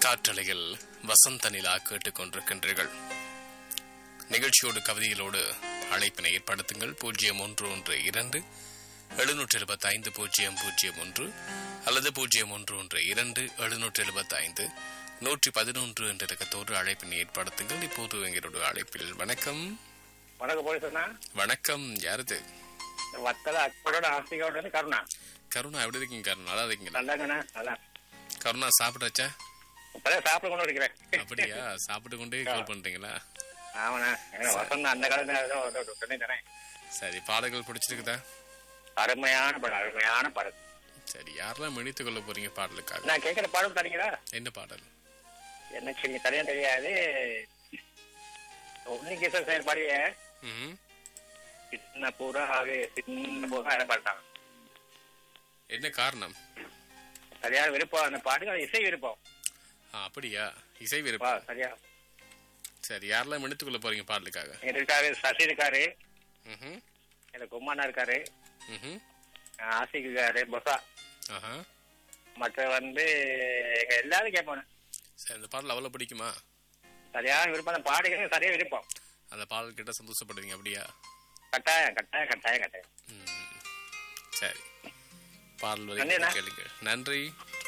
காற்றலையில் வசந்த நிலா கேட்டுக்கொண்டிருக்கின்றீர்கள் நிகழ்ச்சியோடு கவிதைகளோடு அழைப்பினை ஏற்படுத்துங்கள் பூஜ்ஜியம் ஒன்று ஒன்று இரண்டு எழுநூற்றி எழுபத்தி ஐந்து பூஜ்ஜியம் பூஜ்ஜியம் ஒன்று அல்லது பூஜ்ஜியம் ஒன்று ஒன்று இரண்டு எழுநூற்றி எழுபத்தி ஐந்து நூற்றி பதினொன்று என்ற இலக்கத்தோடு அழைப்பினை ஏற்படுத்துங்கள் இப்போது எங்களோட அழைப்பில் வணக்கம் வணக்கம் போலீஸ்ண்ணா வணக்கம் யாருது வத்தல அக்கோட ஆஸ்திகோட இருந்து கருணா கருணா எப்படி இருக்கீங்க கருணா நல்லா இருக்கீங்களா நல்லாங்கண்ணா நல்லா கருணா சாப்பிட்டாச்சா இப்பதான் சாப்பிட கொண்டு இருக்கிறேன் அப்படியா சாப்பிட்டு கொண்டே கால் பண்றீங்களா ஆமாண்ணா ஏன்னா வசந்தம் அந்த காலத்துல சொல்லி தரேன் சரி பாடல்கள் பிடிச்சிருக்குதா அருமையான படம் அருமையான படம் சரி யாரெல்லாம் இணைத்துக் கொள்ள போறீங்க பாடலுக்காக நான் கேட்கிற பாடம் தரீங்களா என்ன பாடல் எனக்கு நீங்க தனியா தெரியாது உன்னிகேசன் செயல்பாடிய ம்ஹும். சின்ன பூரா அது சின்ன பூரா இடப்பட்டாங்க என்ன காரணம் சரியான விருப்பம் அந்த பாட்டுக்கு அது இசை விருப்பம் ஆ, அப்படியா இசை வா விருப்பம் சரியா சரி யாரெல்லாம் இணைத்துக் கொள்ள போறீங்க பாடலுக்காக எங்க இருக்காரு சசி இருக்காரு ம்ஹும். எனக்கு கும்மாண்ணா இருக்காரு ம்ஹும். ஆசிக் இருக்காரு பொசா ஆஹா மற்ற வந்து எங்க எல்லாரும் கேட்பாங்க சரி இந்த பாடல் அவ்வளவு பிடிக்குமா சரியான விருப்பம் அந்த பாடுகிறது சரியா விருப்பம் அந்த பாடல் கிட்ட சந்தோஷப்படுவீங்க அப்படியா கட்டாயம் கட்டாயம் கட்டாயம் கட்டாயம் ம். சரி பாடல் நன்றிண்ணா. வரைக்கும் கேளுங்க நன்றி